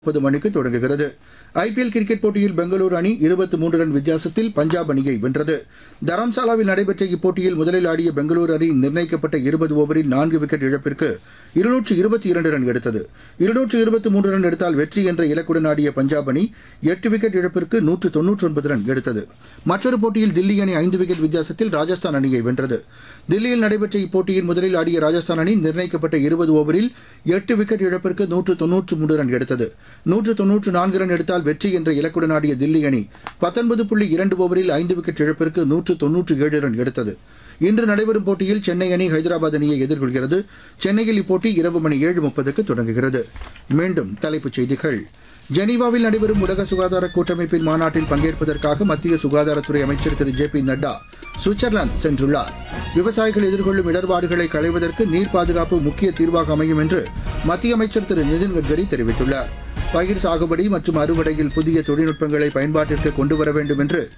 முப்பது மணிக்கு தொடங்குகிறது ஐபிஎல் கிரிக்கெட் போட்டியில் பெங்களூரு அணி இருபத்தி மூன்று ரன் வித்தியாசத்தில் பஞ்சாப் அணியை வென்றது தரம்சாலாவில் நடைபெற்ற இப்போட்டியில் முதலில் ஆடிய பெங்களூரு அணி நிர்ணயிக்கப்பட்ட இருபது ஓவரில் நான்கு விக்கெட் இழப்பிற்கு இருநூற்று இருபத்தி இரண்டு ரன் எடுத்தது இருநூற்று இருபத்தி மூன்று ரன் எடுத்தால் வெற்றி என்ற இலக்குடன் ஆடிய பஞ்சாப் அணி எட்டு விக்கெட் இழப்பிற்கு நூற்று தொன்னூற்றி ஒன்பது ரன் எடுத்தது மற்றொரு போட்டியில் தில்லி அணி ஐந்து விக்கெட் வித்தியாசத்தில் ராஜஸ்தான் அணியை வென்றது தில்லியில் நடைபெற்ற இப்போட்டியின் முதலில் ஆடிய ராஜஸ்தான் அணி நிர்ணயிக்கப்பட்ட இருபது ஓவரில் எட்டு விக்கெட் இழப்பிற்கு நூற்று தொன்னூற்று மூன்று ரன் எடுத்தது நூற்று தொன்னூற்று நான்கு ரன் எடுத்தால் வெற்றி என்ற இலக்குடன் ஆடிய தில்லி அணி பத்தொன்பது புள்ளி இரண்டு ஓவரில் ஐந்து விக்கெட் இழப்பிற்கு நூற்று தொன்னூற்று ஏழு ரன் எடுத்தது இன்று நடைபெறும் போட்டியில் சென்னை அணி ஹைதராபாத் அணியை எதிர்கொள்கிறது சென்னையில் இப்போட்டி இரவு மணி ஏழு முப்பதுக்கு தொடங்குகிறது மீண்டும் தலைப்புச் செய்திகள் ஜெனீவாவில் நடைபெறும் உலக சுகாதார கூட்டமைப்பின் மாநாட்டில் பங்கேற்பதற்காக மத்திய சுகாதாரத்துறை அமைச்சர் திரு ஜே பி நட்டா சுவிட்சர்லாந்து சென்றுள்ளார் விவசாயிகள் எதிர்கொள்ளும் இடர்பாடுகளை களைவதற்கு நீர் பாதுகாப்பு முக்கிய தீர்வாக அமையும் என்று மத்திய அமைச்சர் திரு நிதின் கட்கரி தெரிவித்துள்ளார் பயிர் சாகுபடி மற்றும் அறுவடையில் புதிய தொழில்நுட்பங்களை பயன்பாட்டிற்கு கொண்டு வர வேண்டும் என்று